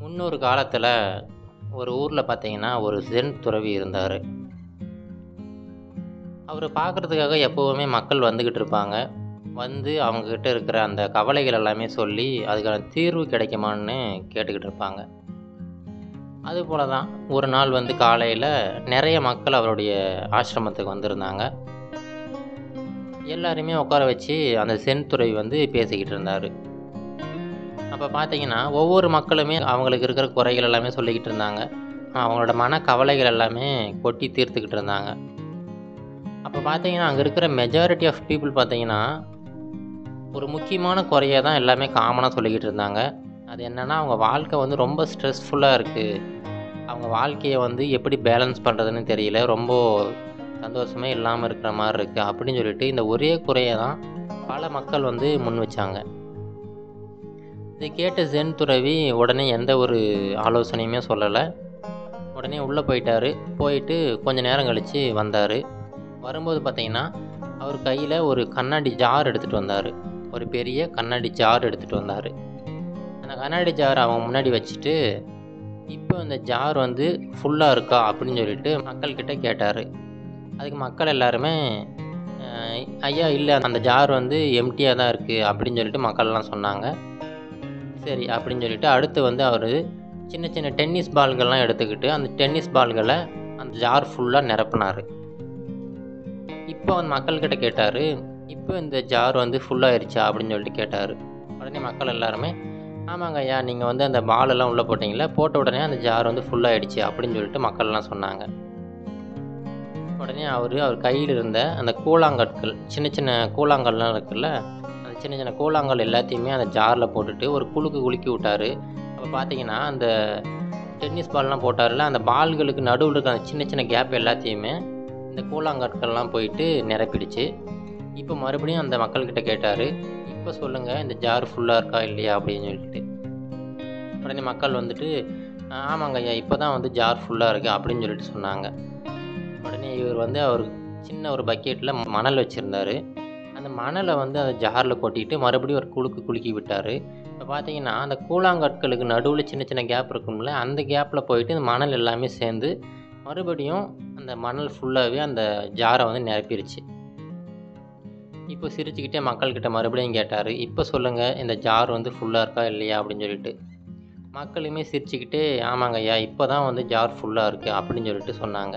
முன்னொரு காலத்தில் ஒரு ஊரில் பார்த்தீங்கன்னா ஒரு ஜென் துறவி இருந்தார் அவர் பார்க்குறதுக்காக எப்போவுமே மக்கள் வந்துக்கிட்டு இருப்பாங்க வந்து அவங்கக்கிட்ட இருக்கிற அந்த கவலைகள் எல்லாமே சொல்லி அதுக்கான தீர்வு கிடைக்குமான்னு கேட்டுக்கிட்டு இருப்பாங்க அதுபோல தான் ஒரு நாள் வந்து காலையில் நிறைய மக்கள் அவருடைய ஆசிரமத்துக்கு வந்திருந்தாங்க எல்லாரையுமே உட்கார வச்சு அந்த சென் துறவி வந்து பேசிக்கிட்டு இருந்தார் அப்போ பார்த்தீங்கன்னா ஒவ்வொரு மக்களுமே அவங்களுக்கு இருக்கிற குறைகள் எல்லாமே சொல்லிக்கிட்டு இருந்தாங்க அவங்களோட மன கவலைகள் எல்லாமே கொட்டி தீர்த்துக்கிட்டு இருந்தாங்க அப்போ பார்த்தீங்கன்னா அங்கே இருக்கிற மெஜாரிட்டி ஆஃப் பீப்புள் பார்த்தீங்கன்னா ஒரு முக்கியமான குறையை தான் எல்லாமே காமனாக சொல்லிக்கிட்டு இருந்தாங்க அது என்னென்னா அவங்க வாழ்க்கை வந்து ரொம்ப ஸ்ட்ரெஸ்ஃபுல்லாக இருக்குது அவங்க வாழ்க்கையை வந்து எப்படி பேலன்ஸ் பண்ணுறதுன்னு தெரியல ரொம்ப சந்தோஷமே இல்லாமல் இருக்கிற மாதிரி இருக்குது அப்படின்னு சொல்லிட்டு இந்த ஒரே குறையை தான் பல மக்கள் வந்து முன் வச்சாங்க இதை கேட்ட ஜென் துறவி உடனே எந்த ஒரு ஆலோசனையுமே சொல்லலை உடனே உள்ளே போயிட்டார் போயிட்டு கொஞ்ச நேரம் கழித்து வந்தார் வரும்போது பார்த்தீங்கன்னா அவர் கையில் ஒரு கண்ணாடி ஜார் எடுத்துகிட்டு வந்தார் ஒரு பெரிய கண்ணாடி ஜார் எடுத்துகிட்டு வந்தார் அந்த கண்ணாடி ஜார் அவங்க முன்னாடி வச்சுட்டு இப்போ இந்த ஜார் வந்து ஃபுல்லாக இருக்கா அப்படின்னு சொல்லிட்டு மக்கள்கிட்ட கேட்டார் அதுக்கு மக்கள் எல்லாருமே அஹ், ஐயா இல்லை அந்த ஜார் வந்து எம்டியாக தான் இருக்குது அப்படின்னு சொல்லிட்டு மக்கள்லாம் சொன்னாங்க சரி அப்படின்னு சொல்லிட்டு அடுத்து வந்து அவர் சின்ன சின்ன டென்னிஸ் பால்கள்லாம் எடுத்துக்கிட்டு அந்த டென்னிஸ் பால்களை அந்த ஜார் ஃபுல்லாக நிரப்புனார் இப்போ வந்து மக்கள்கிட்ட கேட்டார் இப்போ இந்த ஜார் வந்து ஃபுல்லாகிருச்சா அப்படின்னு சொல்லிட்டு கேட்டார் உடனே மக்கள் எல்லாருமே ஆமாங்க ஐயா நீங்கள் வந்து அந்த பாலெல்லாம் உள்ளே போட்டிங்களே போட்ட உடனே அந்த ஜார் வந்து ஃபுல்லாகிடுச்சு அப்படின்னு சொல்லிட்டு மக்கள்லாம் சொன்னாங்க உடனே அவர் அவர் கையில் இருந்த அந்த கூழாங்கற்கள் சின்ன சின்ன கூழாங்கல்லாம் இருக்குல்ல அந்த சின்ன சின்ன கூழாங்கல் எல்லாத்தையுமே அந்த ஜாரில் போட்டுட்டு ஒரு குலுக்கு குலுக்கி விட்டார் அப்போ பார்த்தீங்கன்னா அந்த டென்னிஸ் பால்லாம் போட்டார்ல அந்த பால்களுக்கு நடுவில் இருக்க அந்த சின்ன சின்ன கேப் எல்லாத்தையுமே இந்த கூழாங்கற்கள்லாம் போயிட்டு நிரப்பிடுச்சு இப்போ மறுபடியும் அந்த மக்கள்கிட்ட கேட்டார் இப்போ சொல்லுங்கள் இந்த ஜார் ஃபுல்லாக இருக்கா இல்லையா அப்படின்னு சொல்லிட்டு உடனே மக்கள் வந்துட்டு "ஆ, ஆமாங்க ஐயா இப்போ தான் வந்து ஜார் ஃபுல்லாக இருக்குது அப்படின்னு சொல்லிட்டு சொன்னாங்க உடனே இவர் வந்து அவர் சின்ன ஒரு பக்கெட்டில் மணல் வச்சுருந்தாரு அந்த மணலை வந்து அந்த ஜாரில் கொட்டிட்டு மறுபடியும் ஒரு குலுக்கு குலுக்கி விட்டார் இப்போ பார்த்தீங்கன்னா அந்த கூழாங்கற்களுக்கு நடுவில் சின்ன சின்ன கேப் இருக்கும்ல அந்த கேப்பில் போயிட்டு இந்த மணல் எல்லாமே சேர்ந்து மறுபடியும் அந்த மணல் ஃபுல்லாகவே அந்த ஜாரை வந்து நிரப்பிருச்சு இப்போ சிரிச்சுக்கிட்டே மக்கள்கிட்ட மறுபடியும் கேட்டார் இப்போ சொல்லுங்கள் இந்த ஜார் வந்து ஃபுல்லாக இருக்கா இல்லையா அப்படின்னு சொல்லிட்டு மக்களுமே சிரிச்சுக்கிட்டே ஆமாங்க ஐயா இப்போ தான் வந்து ஜார் ஃபுல்லாக இருக்குது அப்படின்னு சொல்லிட்டு சொன்னாங்க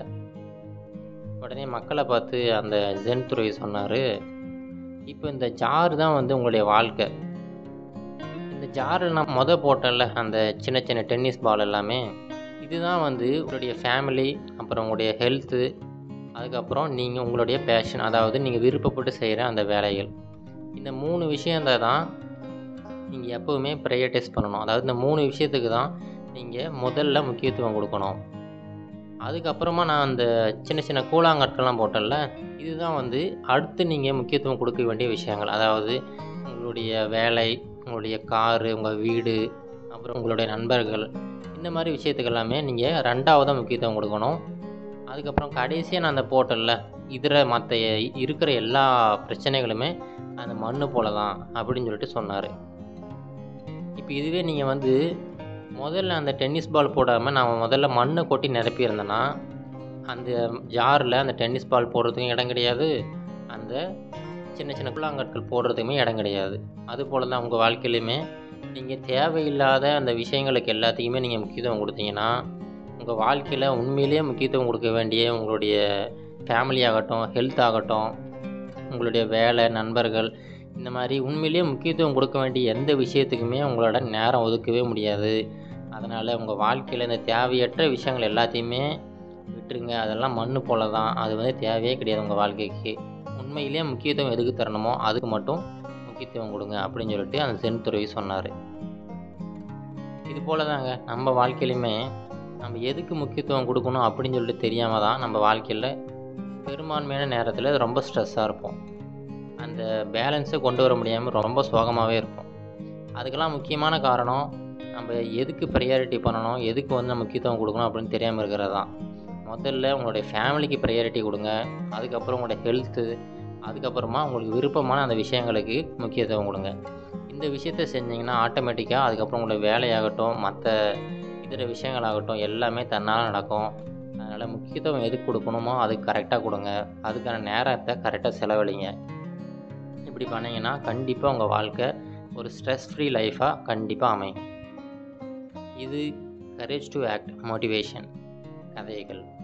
உடனே மக்களை பார்த்து அந்த ஜென் துறவி சொன்னார் இப்போ இந்த ஜார் தான் வந்து உங்களுடைய வாழ்க்கை இந்த ஜாரில் நான் மொதல் போட்டேன்ல அந்த சின்ன சின்ன டென்னிஸ் பால் எல்லாமே இதுதான் வந்து உங்களுடைய ஃபேமிலி அப்புறம் உங்களுடைய ஹெல்த்து அதுக்கப்புறம் நீங்கள் உங்களுடைய பேஷன் அதாவது நீங்கள் விருப்பப்பட்டு செய்கிற அந்த வேலைகள் இந்த மூணு விஷயந்தான் தான் நீங்கள் எப்போவுமே ப்ரையர்டைஸ் பண்ணணும் அதாவது இந்த மூணு விஷயத்துக்கு தான் நீங்கள் முதல்ல முக்கியத்துவம் கொடுக்கணும் அதுக்கப்புறமா நான் அந்த சின்ன சின்ன கூழாங்கற்கள்லாம் போட்டேன்ல இதுதான் வந்து அடுத்து நீங்கள் முக்கியத்துவம் கொடுக்க வேண்டிய விஷயங்கள் அதாவது உங்களுடைய வேலை உங்களுடைய காரு உங்கள் வீடு அப்புறம் உங்களுடைய நண்பர்கள் இந்த மாதிரி விஷயத்துக்கு எல்லாமே நீங்கள் ரெண்டாவதாக முக்கியத்துவம் கொடுக்கணும் அதுக்கப்புறம் கடைசியாக நான் அந்த போட்டல்ல இதில் மற்ற இருக்கிற எல்லா பிரச்சனைகளுமே அந்த மண்ணு போல தான் அப்படின்னு சொல்லிட்டு சொன்னார் இப்போ இதுவே நீங்கள் வந்து முதல்ல அந்த டென்னிஸ் பால் போடாமல் நான் முதல்ல மண்ணை கொட்டி நிரப்பியிருந்தேன்னா அந்த ஜாரில் அந்த டென்னிஸ் பால் போடுறதுக்கும் இடம் கிடையாது அந்த சின்ன சின்ன குள்ளாங்கற்கள் போடுறதுக்குமே இடம் கிடையாது அதுபோல் தான் உங்கள் வாழ்க்கையிலையுமே நீங்கள் தேவையில்லாத அந்த விஷயங்களுக்கு எல்லாத்துக்குமே நீங்கள் முக்கியத்துவம் கொடுத்தீங்கன்னா உங்கள் வாழ்க்கையில் உண்மையிலேயே முக்கியத்துவம் கொடுக்க வேண்டிய உங்களுடைய ஃபேமிலி ஆகட்டும் ஹெல்த் ஆகட்டும் உங்களுடைய வேலை நண்பர்கள் இந்த மாதிரி உண்மையிலேயே முக்கியத்துவம் கொடுக்க வேண்டிய எந்த விஷயத்துக்குமே உங்களோட நேரம் ஒதுக்கவே முடியாது அதனால் உங்கள் வாழ்க்கையில் இந்த தேவையற்ற விஷயங்கள் எல்லாத்தையுமே விட்டுருங்க அதெல்லாம் மண்ணு போல தான் அது வந்து தேவையே கிடையாது உங்கள் வாழ்க்கைக்கு உண்மையிலேயே முக்கியத்துவம் எதுக்கு தரணுமோ அதுக்கு மட்டும் முக்கியத்துவம் கொடுங்க அப்படின்னு சொல்லிட்டு அந்த சென் துறவி சொன்னார் இது போல தாங்க நம்ம வாழ்க்கையிலுமே நம்ம எதுக்கு முக்கியத்துவம் கொடுக்கணும் அப்படின்னு சொல்லிட்டு தெரியாமல் தான் நம்ம வாழ்க்கையில் பெரும்பான்மையான நேரத்தில் ரொம்ப ஸ்ட்ரெஸ்ஸாக இருப்போம் அந்த பேலன்ஸை கொண்டு வர முடியாமல் ரொம்ப சோகமாகவே இருப்போம் அதுக்கெல்லாம் முக்கியமான காரணம் நம்ம எதுக்கு ப்ரையாரிட்டி பண்ணணும் எதுக்கு வந்து முக்கியத்துவம் கொடுக்கணும் அப்படின்னு தெரியாமல் இருக்கிறது தான் முதல்ல உங்களுடைய ஃபேமிலிக்கு ப்ரையாரிட்டி கொடுங்க அதுக்கப்புறம் உங்களுடைய ஹெல்த்து அதுக்கப்புறமா உங்களுக்கு விருப்பமான அந்த விஷயங்களுக்கு முக்கியத்துவம் கொடுங்க இந்த விஷயத்த செஞ்சீங்கன்னா ஆட்டோமேட்டிக்காக அதுக்கப்புறம் உங்களோட வேலையாகட்டும் மற்ற இதர விஷயங்களாகட்டும் எல்லாமே தன்னால் நடக்கும் அதனால் முக்கியத்துவம் எதுக்கு கொடுக்கணுமோ அதுக்கு கரெக்டாக கொடுங்க அதுக்கான நேரத்தை கரெக்டாக செலவழிங்க இப்படி பண்ணிங்கன்னா கண்டிப்பாக உங்கள் வாழ்க்கை ஒரு ஸ்ட்ரெஸ் ஃப்ரீ லைஃபாக கண்டிப்பாக அமையும் இது கரேஜ் டு ஆக்ட் மோட்டிவேஷன் கதைகள்